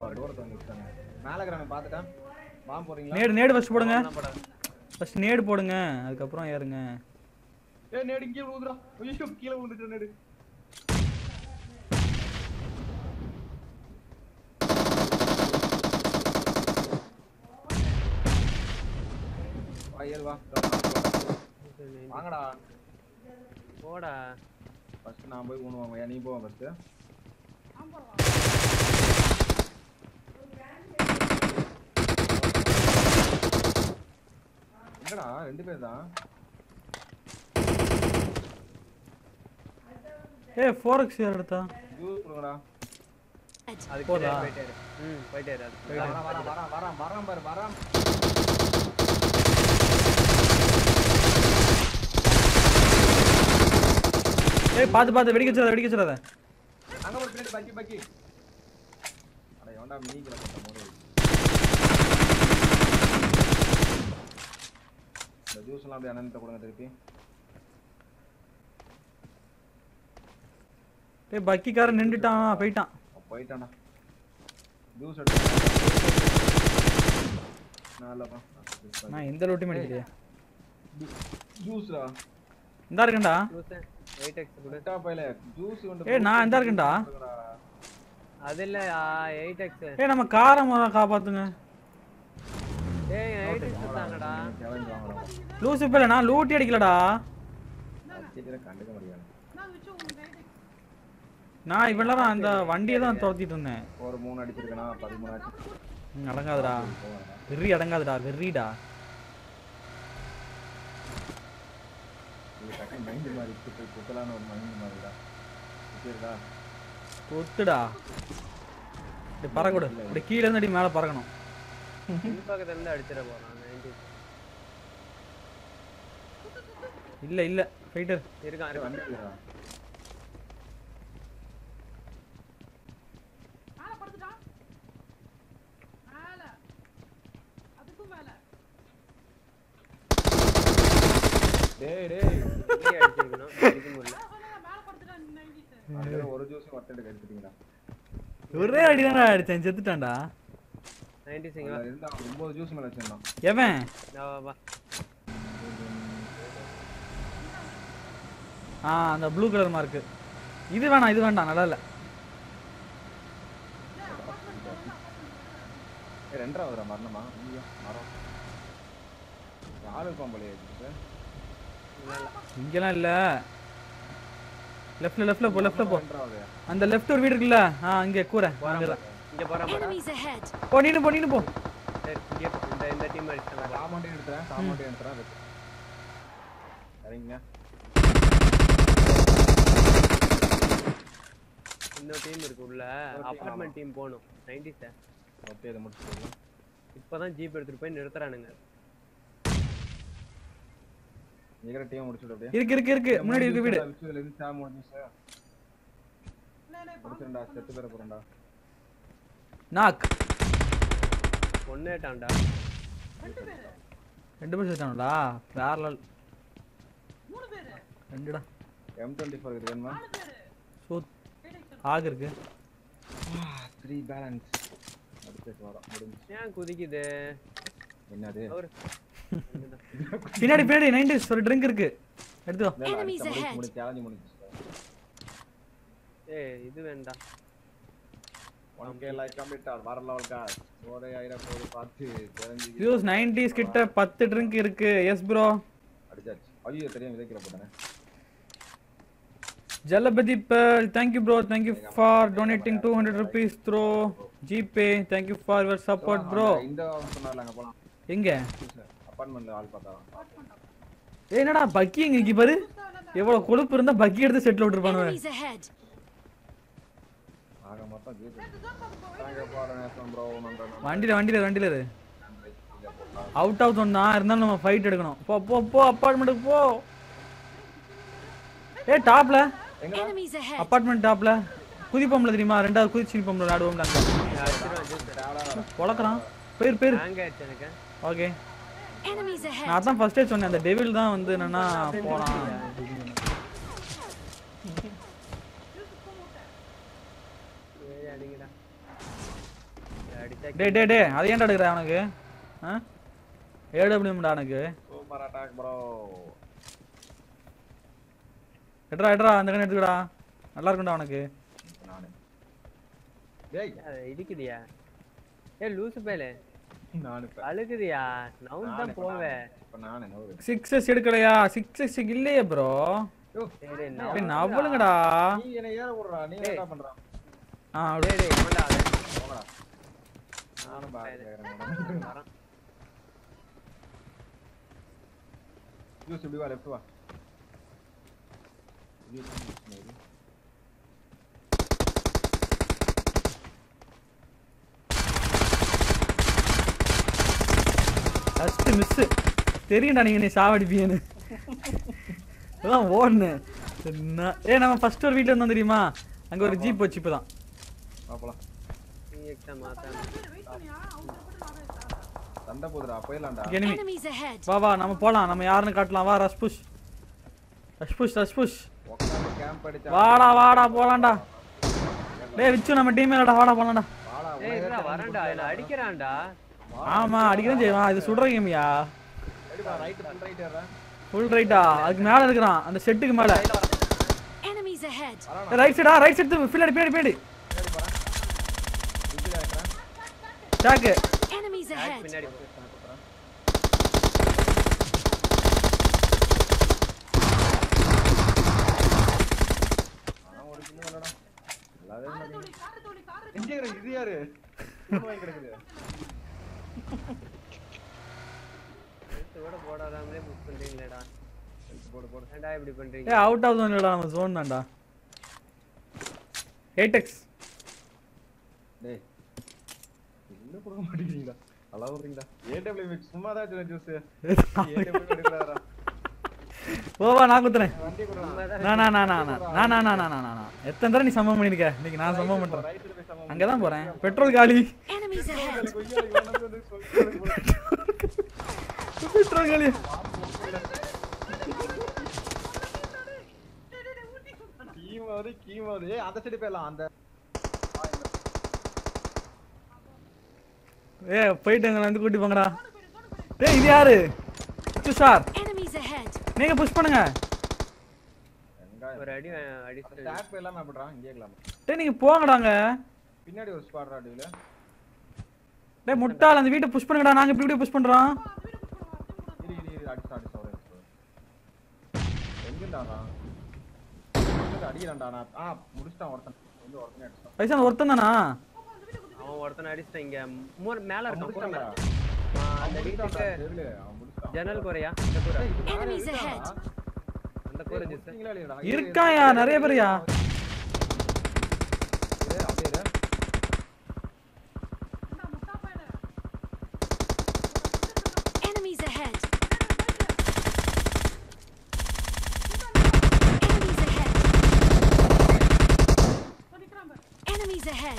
தூரத்துல வந்து நிறுத்தாங்க. மேல இருக்கிறவன் பாத்துட்டான் பாம்பு போறீங்களா நேடு நேடு ஃபர்ஸ்ட் போடுங்க தான் போடாது. ஃபர்ஸ்ட் நேடு போடுங்க அதுக்கப்புறம் ஏறுங்க ஏய் நேடு இங்கே விழுதுடா ஐயோ கீழே விழுந்துட்டு நேடு வா ஏறு வா வாங்கடா போடா ஃபர்ஸ்ட் நான் போய் ஊனுவாங்க நீ போவா ஃபர்ஸ்ட் எங்கடா ரெண்டு பேர் தான் ஏ ஃபோர் எக்ஸ் யார் எடுத்தா ஜூஸ் கொடுங்கடா அதுக்கு போதா? பின்னாடி போயிட்டாரு ம் போயிட்டாரு அது வரான் வரான் வரான் வரான் வரான் பாரு வரான் ஏய் பார்த்து பார்த்து வெடிக்க வச்சிடாத வெடிக்க வச்சிடாத அங்க ஒரு பின்னாடி பக்கி பக்கி அட எவன்டா மீனிக்குள்ள போட்ட மோடு இந்த ஜூஸ் எல்லாம் அப்படியே அனந்த கொடுங்க திருப்பி ஏய் பக்கிக்காரன் நின்றுட்டான் போயிட்டான் அவன் போயிட்டான்டா ஜூஸ் எடுத்து நல்லப்பா நான் எந்த லூட்டும் அடிக்கலையே ஜூஸ்டா இந்தா இருக்கேன்டா எயிட் எக்ஸ் கொடு விட்டா பையல ஜூஸ் வந்து ஏய், நான் எந்தா இருக்கேன்டா? அது இல்ல எயிட் எக்ஸ் ஏய் நம்ம காரை முதல்ல காப்பாத்துங்க ஏய் எயிட் எக்ஸ் தாங்கடா கிளம்பி வாங்கடா லூசு பேல நான் லூட்டி அடிக்கலடா சீக்கிரம் கண்டுக்க முடியாது நான் இவ்வளவு நேரம் அந்த வண்டியை தான் துரத்திட்டு இருந்தேன் ஒரு மூணு அடிச்சிருக்கனா பதிமூணு ஆச்சு ம், அடங்காதுடா வெறி அடங்காதுடா வெறிடா இது டக்கு மைண்ட் மாதிரி குத்து குத்தலான ஒரு மைண்ட் மாதிரிடா சரிடா கொத்துடா இப்படி பறக்கூடு இப்படி கீழே இருந்து அடி மேலே பறக்கணும் பக்கத்துல இருந்து அடிச்சிட போறான் 90 இல்ல இல்ல ஃபைட்டர் இருக்கான் இருக்கான் வண்டி இருக்குடா. மேல படுத்துட்டான் மேல அதுக்கும் மேல டேய் டேய் இங்கேயே அடிச்சிருக்கணும் அடிக்க முடியல நான் சொன்னேன் மேல படுத்துட்டான் நைன்டிஸ் அதுல ஒரு ஜூஸ் ஒட்டை எடுத்துட்டீங்களா ஒரே அடி தானே அடிச்சேன் செத்துட்டான்டா 90 இங்க அதுல இருந்தா ஒன்பது ஜூஸ் மேல வச்சிருந்தான் எவன் வா வா, வா ஆ அந்த ப்ளூ கலர் மார்க்கு இது வேணாம் இது வேண்டாம் நல்லா இல்ல ஏய், ரெண்டாவதுடா மரணமா ஐயோ மரம் ஆள் இருப்பான் போலயே இதுக்கு. இங்கெல்லாம் இல்ல லெஃப்ட்ல லெஃப்ட்ல போ லெஃப்ட்ல போ ரெண்டாவது அந்த லெஃப்ட் ஒரு வீடு இருக்குல்ல ஆ அங்கே கூரை அங்கதான் இங்க போறான் பாரு Enemies ahead! போ நீனு போ நீனு போ சரி இங்கே போ. இந்த இந்த டீம் அடிச்சாங்க சாமான்டையும் எடுத்துறேன் சாமான்டையும் எடுத்துறேன் வெச்சு. சரிங்க இன்னொரு டீம் இருக்கு உள்ள அபார்ட்மெண்ட் டீம் போகணும் 90 சார் ஓகே இதை முடிச்சுட்டு இப்பதான் ஜீப் எடுத்துட்டு போய் நிறுத்துறானுங்க நீங்க டீம் முடிச்சுட்டு அப்படியே இருக்கு இருக்கு இருக்கு முன்னாடி இருக்கு வீடு இதுல இருந்து சாம் முடிஞ்சு முடிச்சிருந்தா செத்து பேர போறேன்டா நாக் ஒன்னேட்டான்டா ரெண்டு பேர் செத்தானுடா பேரலல் மூணு பேரு ரெண்டுடா எம் டுவெண்ட்டி ஃபோர் இது வேணுமா நாலு பேரு சோ ஆக இருக்கு த்ரீ பேலன்ஸ் அடுத்து வரோம் முடிஞ்சு ஏன் குதிக்குது என்னது அவரு பின்னாடி பின்னாடி நைன்டிஸ் ஒரு ட்ரிங்க் இருக்கு எடுத்து வா இல்ல, இல்ல, Enemies அடுத்த முடிச்சு ahead. முடி சேலஞ்சு முடிஞ்சு ஏய் இது வேண்டாம் ஒன் கே லைக் கம்ப்ளீட் வர லெவல் கா ஒரே ஆயிரம் போது பார்த்து தெரிஞ்சு வியூஸ் நைன்டிஸ் கிட்ட பத்து ட்ரிங்க் இருக்கு எஸ் ப்ரோ அடிச்சாச்சு ஐயோ தெரியும் விதைக்கிற போட்டேன் ஜலபதி பேர் thank you bro thank you for donating two hundred rupees through GPay thank you for your support bro இந்த சொன்னார்ல அங்க போலாம் எங்க அப்பார்ட்மெண்ட்ல ஆள் பார்த்தா ஏய், என்னடா பக்கி எங்க இங்க பாரு எவ்வளவு கொழுப்பு இருந்தா பக்கி எடுத்து செட்டில் விட்டுருப்பானுவ Enemies ahead! ஆக மொத்தம் ஜீப் தாங்க போறேன் நேசம் ப்ரோ நன்றி வண்டியில வண்டியில வண்டியில இரு அவுட் ஆஃப் ஒன் தான் இருந்தாலும் நம்ம ஃபைட் எடுக்கணும் போ போ போ அப்பார்ட்மெண்ட்டுக்கு போ ஏ டாப்ல Enemies ahead! அப்பார்ட்மெண்ட் டாப்ல குதிப்போம்ல தெரியுமா ரெண்டாவது குதிச்சு நிப்போம்ல விளையாடுவோம்ல அங்க பொழக்கிறான் பேர் பேர் ஹேங் ஆயிடுச்சு எனக்கு ஓகே Enemies ahead! நான் அதான் ஃபர்ஸ்டே சொன்னேன் அந்த டெவில் தான் வந்து என்னன்னா போலாம் ஏய் அடிங்கடா அடிச்சா டே டே டே அதை ஏன்டா எடுக்கிற அவனுக்கு ஆ ஏடபிள்யூம்டா எனக்கு சூப்பர் அட்டாக் ப்ரோ எட்ரா எட்ரா அந்த கண்ணு எடுத்துக்கடா நல்லா இருக்கும்டா அவனுக்கு நானு டேய் அது இடிக்குதியா ஏ லூசு பேலே நானு இப்ப அழுகுதியா நவுன் நானு தான் இப்ப போவேன் நானு. இப்ப நானு நவுறு. சிக்ஸஸ் எடுக்கலையா சிக்ஸஸ் இல்லையே ப்ரோ யோ, சரி டேய் நவலுங்கடா நீ என்னை ஏற விடுறா நீ டேய். என்ன பண்ற ஆ அப்படியே டேய் டேய் இவன்டா அவன். போங்கடா நானும் பாத்து கேக்குறேன் வரான். ஜூஸ் இப்படி வா லெஃப்ட் வா ஜூஸ் maybe. ஃபர்ஸ்ட் மிஸ் தெரியும்டா நீங்க நீ சாவடிப்பீங்கன்னு அதான் ஓடுனேன் என்ன ஏ நம்ம ஃபர்ஸ்ட் ஒரு வீட்ல இருந்தோம் தெரியுமா அங்க ஒரு ஜீப் வச்சு இப்பதான் வா போலாம் நீ எக்ஸாம் மாத்தா வெயிட் பண்ணியா அவங்க போட்டு வர சண்டை போதுடா போயிடலாம்டா எனிமி Enemies ahead. வா வா நம்ம போலாம் நம்ம யாருன்னு காட்டலாம் வா rush push rush push rush push உட்காந்து கேம்ப் அடிச்சா வாடா வாடா போலாம்டா டேய் விச்சு நம்ம டீம் இல்லடா வாடா போலாம்டா வாடா ஏய் இதுடா வரேன்டா என்ன அடிக்கிறான்டா ஆமா அடிக்கிறேன் செய்வான் இது சுடுற கேமியா அடிப்பா ரைட் ஃபுல் ரைட் ஏறா ஃபுல் ரைட்டா அதுக்கு மேல இருக்கிறான் அந்த செட்டுக்கு மேல Enemies ahead. ரைட் சைடா ரைட் சைடு பின்னாடி பின்னாடி பின்னாடி இதுல ஏறா சாக்கு Enemies ahead. பின்னாடி போ. நான் ஒரு சின்ன இல்லடா நல்லாவே காரு தோழி காரு தோழி காரு எங்க இருக்கு இது யாரு இன்னும் வாங்கி கிடக்குது எடுத்து கூட போடாதாமலே புக் பண்றீங்களேடா எடுத்து போடு போடு ஏன்டா இப்படி ஏ பண்றீங்க அவுட் ஆஃப் இல்லடா நம்ம ஜோன் தான்டா எயிட்டெக்ஸ் டேய் என்ன கொடுக்க மாட்டேங்கிறீங்களா நல்லா விடுறீங்களா ஏடபிள்யூ மிக்ஸ் சும்மா தான் வச்சிருக்கேன் ஜூஸ் ஏடபிள்யூ எடுக்கலாதடா ஓவா நான் குத்துறேன் வண்டி கொடுறா நான் நான் நான் நான் நான் நான் நான் நான் நான் எத்தனை தடவை நீ சம்பவம் பண்ணிருக்க இன்னைக்கு நான் சம்பவம் பண்றேன் ரைட்ல போய் சமம் அங்கதான் போறேன் பெட்ரோல் காலி Enemies ahead. கொய்யா இவன் வந்து சொல்லி பெட்ரோல் காலி கீமாவது கீமாவது ஏய் அந்த சைடு போயிடலாம் அந்த ஏ போயிட்டு எங்களை வந்து கூட்டி போங்கடா டேய் இது யாரு துஷார் Enemies ahead. நீங்க புஷ் பண்ணுங்க வெங்காயம் ஒரு அடி அடிச்சு ஸ்டாக் போயிடலாம் அப்படிடா இங்கே இருக்கலாம் டேய் நீங்க போங்கடாங்க பின்னாடி ஒரு ஸ்குவாட் ராடியில டேய் முட்டாள் அந்த வீட்டை புஷ் பண்ணுங்கடா நாங்க இப்படி இப்படி புஷ் பண்றோம் இரு இரு இரு அடிச்சு அடிச்சு ஒரு எங்கிருந்தாடா அடிக்கிறான்டா நான் ஆ முடிச்சிட்டான் ஒருத்தன் வந்து ஒருத்தனே அடிச்சிட்டான் பைசா அந்த ஒருத்தன் தானா அவன் ஒருத்தனை அடிச்சிட்டான் இங்க மூணு மேல அவன் இருக்கான் கூரை முடிச்சிட்டான்டா. மேல ஆ, அந்த அவன் முடிச்சிட்டான்டா, வீட்டுக்கு தெரியல, அவன் முடிச்சிட்டான். ஜன்னல் குறையா அந்த கூரை ஏய், இது மேல Enemies இருக்கான்டா. ahead. அந்த கூரை ஏய், ஜூஸ் முடிச்சிட்டீங்களா இல்லையாடா? இருக்காயா, நிறைய பேருயா. இரு, அப்படியே இரு. Enemies ahead. Enemies ahead. Enemies ahead.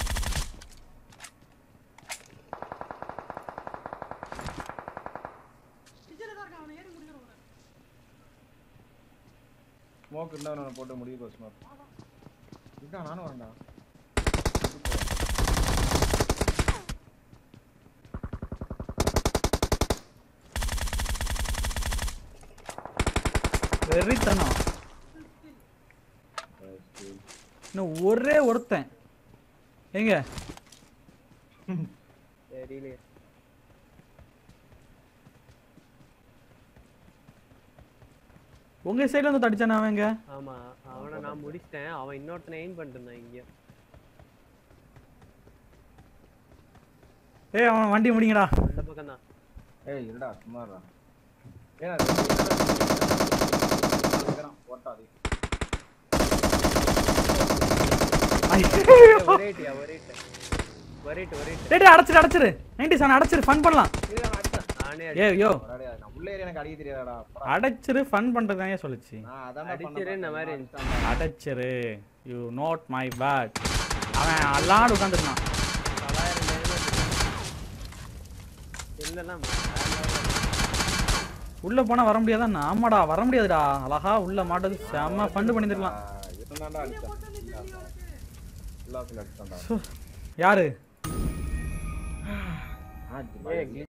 smoke இருந்தா அவனை போட்டு முடிவு போ, smoke. இருக்கான், நானும் வரேன்டா. வெறித்தனம் இன்னும் ஒரே ஒருத்தன் எங்க தெரியலையே உங்க சைடுல வந்து தடிச்சானே அவன் எங்க ஆமா அவனை நான் முடிச்சிட்டேன் அவன் இன்னொருத்தனை எய்ம் பண்ணிட்டு இருந்தான் இங்க ஏய் அவன் வண்டி முடிங்கடா அந்த பக்கம் தான் ஏய், இருடா, சும்மா இருடா. ஏன்னா, இருக்கிறான், ஓட்டாது. ஒரே இட்டியா ஒரே இட்டு ஒரே இட்டு ஒரே இட்டு டேய் டேய், அடைச்சிரு அடைச்சிரு நைன்டி செவன் அடைச்சிரு ஃபன் பண்ணலாம் இரு, நான் அடிச்சேன். நானே ஏ யோ ஒரே அடி. நான் உள்ள ஏறி எனக்கு அடிக்க தெரியாதாடா. போடா. அடைச்சிரு ஃபன் பண்றதாங்க சொல்லுச்சு நான் அதான்டா பண்ண அடிச்சிரு இந்த மாதிரி பார்த்தேன். அடைச்சிரு யூ நோட் மை பேட் அவன் அல்லாடு உட்காந்துருக்கான் தொள்ளாயிரம் டைமண்ட் இல்லைன்னா உள்ள போனா வர முடியாதா ஆமாடா வர முடியாதுடா அழகா உள்ள மாட்டது செம்ம ஃபண்டு பண்ணிருக்கலாம் ஆ, இருந்தான்டா அடிச்சான். உல்லாசில் அடிச்சான்டா. யாரு ஆச்சு ஏய், பாரு.